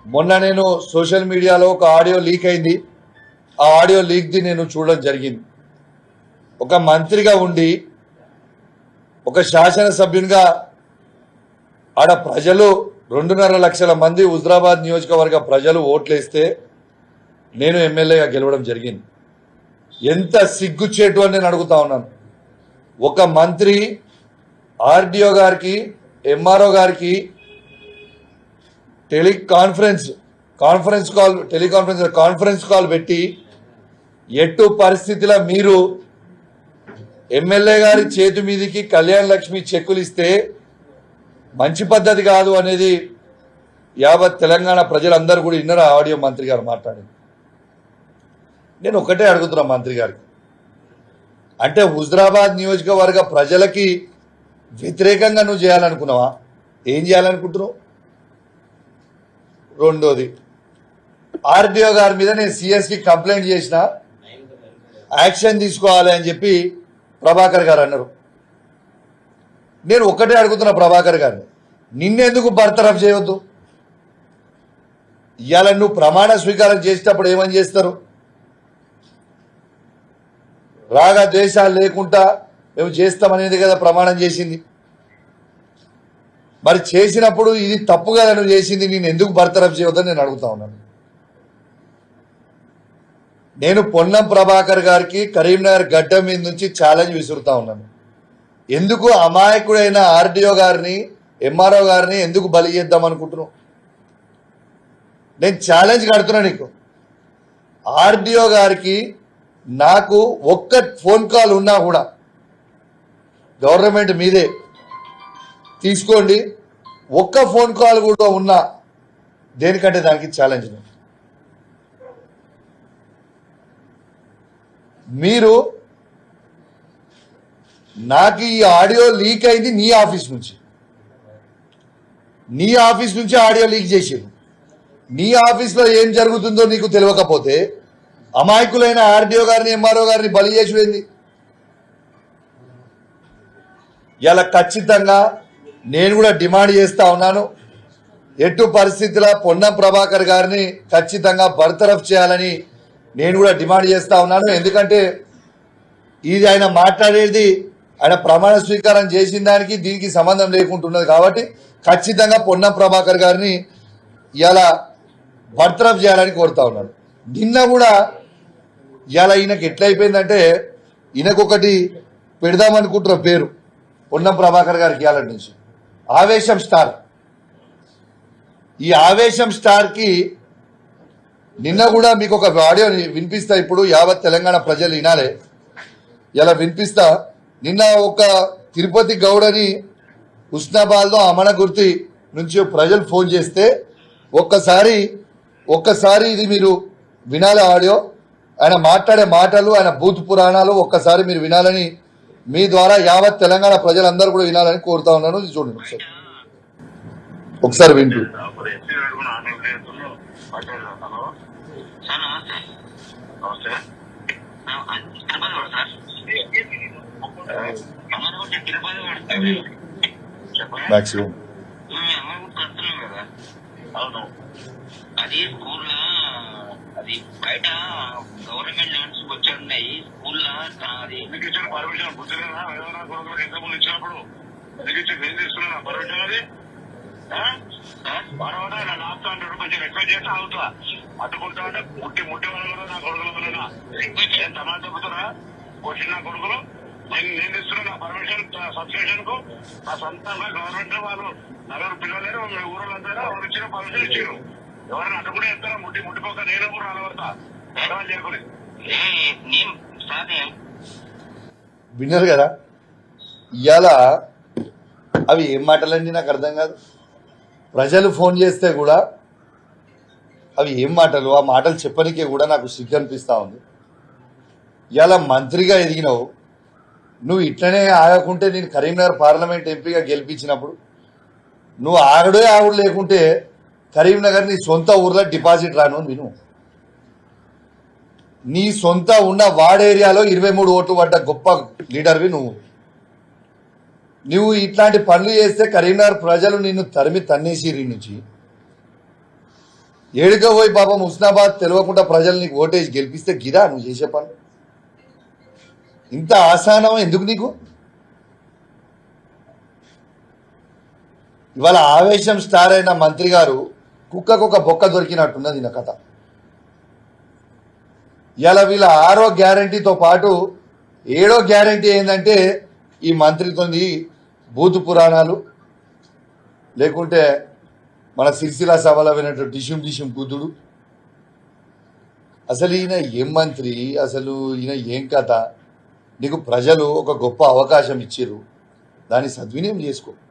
మొన్న నేను సోషల్ మీడియాలో ఒక ఆడియో లీక్ అయింది ఆ ఆడియో లీక్ది నేను చూడడం జరిగింది ఒక మంత్రిగా ఉండి ఒక శాసనసభ్యునిగా ఆడ ప్రజలు రెండున్నర లక్షల మంది హుజరాబాద్ నియోజకవర్గ ప్రజలు ఓట్లేస్తే నేను ఎమ్మెల్యేగా గెలవడం జరిగింది ఎంత సిగ్గుచేటు అని నేను అడుగుతా ఉన్నాను ఒక మంత్రి ఆర్డిఓ గారికి ఎంఆర్ఓ గారికి teleconference conference call teleconference conference call పెట్టి ఎట్టు పరిస్థితిలో మీరు ఎమ్మెల్యే గారి చేతి మీదకి కళ్యాణ్ లక్ష్మి చెక్కులు ఇస్తే మంచి పద్ధతి కాదు అనేది యావత్ తెలంగాణ ప్రజలందరూ కూడా విన్నారు ఆ ఆడియో మంత్రి గారు మాట్లాడింది నేను ఒకటే అడుగుతున్నా మంత్రి గారికి అంటే హుజరాబాద్ నియోజకవర్గ ప్రజలకి వ్యతిరేకంగా నువ్వు చేయాలనుకున్నావా ఏం చేయాలనుకుంటున్నావు రెండోది ఆర్డీఓ గారి మీద నేను సిఎస్కి కంప్లైంట్ చేసిన యాక్షన్ తీసుకోవాలి అని చెప్పి ప్రభాకర్ గారు అన్నారు నేను ఒక్కటే అడుగుతున్నా ప్రభాకర్ గారిని నిన్నెందుకు బర్తరఫ్ చేయవద్దు ఇవాళ నువ్వు ప్రమాణ స్వీకారం చేసేటప్పుడు ఏమని చేస్తారు రాగ ద్వేషాలు లేకుండా మేము చేస్తామనేది కదా ప్రమాణం చేసింది మరి చేసినప్పుడు ఇది తప్పు కదా నువ్వు చేసింది నేను ఎందుకు బర్తరఫ్ చేయవద్దని నేను అడుగుతా ఉన్నాను నేను పొన్నం ప్రభాకర్ గారికి కరీంనగర్ గడ్డ మీద నుంచి ఛాలెంజ్ విసురుతా ఉన్నాను ఎందుకు అమాయకుడైన ఆర్డీఓ గారిని ఎంఆర్ఓ గారిని ఎందుకు బలి చేద్దాం అనుకుంటున్నావు నేను ఛాలెంజ్ కడుతున్నా నీకు ఆర్డీఓ గారికి నాకు ఒక్క ఫోన్ కాల్ ఉన్నా కూడా గవర్నమెంట్ మీదే తీసుకోండి ఒక్క ఫోన్ కాల్ కూడా ఉన్నా దేనికంటే దానికి ఛాలెంజ్ లేదు. మీరు నాకు ఈ ఆడియో లీక్ అయింది నీ ఆఫీస్ నుంచి నీ ఆఫీస్ నుంచి ఆడియో లీక్ చేసారు నీ ఆఫీస్లో ఏం జరుగుతుందో నీకు తెలియకపోతే అమాయకులైన ఆర్డీఓ గారిని ఎంఆర్ఓ గారిని బలి చేసిపోయింది ఇలా ఖచ్చితంగా నేను కూడా డిమాండ్ చేస్తా ఉన్నాను ఎటు పరిస్థితుల పొన్నం ప్రభాకర్ గారిని ఖచ్చితంగా బర్తరఫ్ చేయాలని నేను కూడా డిమాండ్ చేస్తా ఉన్నాను ఎందుకంటే ఇది ఆయన మాట్లాడేది ఆయన ప్రమాణ స్వీకారం చేసిన దానికి దీనికి సంబంధం లేకుంటున్నది కాబట్టి ఖచ్చితంగా పొన్నం ప్రభాకర్ గారిని ఇలా బర్తరఫ్ చేయాలని కోరుతా ఉన్నాను నిన్న కూడా ఇలా ఈయనకి ఎట్లయిపోయిందంటే ఈయనకొకటి పెడదామనుకుంటున్న పేరు పొన్నం ప్రభాకర్ గారికి ఇవాళ నుంచి ఆవేశం స్టార్ ఈ ఆవేశం స్టార్కి నిన్న కూడా మీకు ఒక ఆడియో వినిపిస్తా ఇప్పుడు యావత్ తెలంగాణ ప్రజలు వినాలే ఇలా వినిపిస్తా నిన్న ఒక తిరుపతి గౌడని హుస్నాబాద్లో అమనగుర్తి నుంచి ప్రజలు ఫోన్ చేస్తే ఒక్కసారి ఒక్కసారి ఇది మీరు వినాలి ఆడియో ఆయన మాట్లాడే మాటలు ఆయన బూత్ పురాణాలు ఒక్కసారి మీరు వినాలని మీ ద్వారా యావత్ తెలంగాణ ప్రజలందరూ కూడా వినాలని కోరుతా ఉన్నాను ఇది చూడండి ఒకసారి ఒకసారి వింటూ అప్పుడు ఎస్సీ అడుగున ఆన్లైన్ చేస్తున్నావు మాట్లాడదాం హలో సార్ నమస్తే నమస్తే ఆ, అన్ని తిరుపతి వాడు సార్ అమ్మాయి ఒకటి తిరుపతి వాడు సార్ చెప్పండి మాక్సిమం మేము అమ్మాయి కూడా కడుతున్నాం కదా అవును అది స్కూల్లో అది బయట గవర్నమెంట్ ల్యాండ్స్ వచ్చి ఉన్నాయి స్కూల్లో అది ఎందుకు ఇచ్చారు పర్మిషన్ గుర్తులేదా ఏదైనా కొడుకులకు ఎంత ముందు ఇచ్చినప్పుడు ఎందుకు ఇచ్చి నేను తీసుకున్నా పర్మిషన్ అది ఆ? వాడవాడ నా లాస్ట్ అంటాడు కొంచెం రిక్వెస్ట్ చేస్తే అవుతా అడ్డుకుంటా అంటే ముట్టి ముట్టి వాళ్ళు కూడా నా కొడుకుల వల్ల నేను సమాజం చెబుతున్నా వచ్చిన నా కొడుకులు నేను నేను ఇస్తున్నా నా పర్మిషన్ సబ్స్క్రిప్షన్ కు నా సొంతంగా గవర్నమెంట్ వాళ్ళు నలుగురు పిల్లలు మీ ఊళ్ళంతా వాళ్ళు ఇచ్చిన పర్మిషన్ ఇచ్చారు ఎవరైనా అడ్డుకుంటే చెప్తారా ముట్టి ముట్టిపోక నేను కూడా అలవడతా ఎడవని చేయకూడదు ఏ నేను సార్ నేను విన్నారు కదా ఇవాళ అవి ఏం మాటలండి నాకు అర్థం కాదు ప్రజలు ఫోన్ చేస్తే కూడా అవి ఏం మాటలు ఆ మాటలు చెప్పనికే కూడా నాకు సిగ్గు అనిపిస్తూ ఉంది ఇవాళ మంత్రిగా ఎదిగినావు నువ్వు ఇట్లనే ఆగకుంటే నేను కరీంనగర్ పార్లమెంట్ ఎంపీగా గెలిపించినప్పుడు నువ్వు ఆగడే ఆగుడు లేకుంటే కరీంనగర్ నీ సొంత ఊర్లో డిపాజిట్ రాను అని విను నీ సొంత ఉన్న వార్డ్ ఏరియాలో ఇరవై మూడు ఓట్లు పడ్డ గొప్ప లీడర్వి నువ్వు నువ్వు ఇట్లాంటి పనులు చేస్తే కరీంనగర్ ప్రజలు నిన్ను తరిమి తన్నేసిరి నుంచి ఏడుక పోయి పాపం హుస్నాబాద్ తెలియకుండా ప్రజలు నీకు ఓటేసి గెలిపిస్తే గిరా నువ్వు చేసే పని ఇంత ఆసానం ఎందుకు నీకు ఇవాళ ఆవేశం స్టార్ అయిన మంత్రి గారు కుక్కకు ఒక బొక్క దొరికినట్టున్నది నా కథ ఇవాళ వీళ్ళ ఆరో గ్యారంటీతో పాటు ఏడో గ్యారంటీ ఏంటంటే ఈ మంత్రితోని బూతు పురాణాలు లేకుంటే మన సిరిసిల్ల సభలో వినట్టు డిషుం డిషుం కూతుడు అసలు ఈయన ఏం మంత్రి అసలు ఈయన ఏం కథ నీకు ప్రజలు ఒక గొప్ప అవకాశం ఇచ్చిర్రు దాన్ని సద్వినియోగం చేసుకో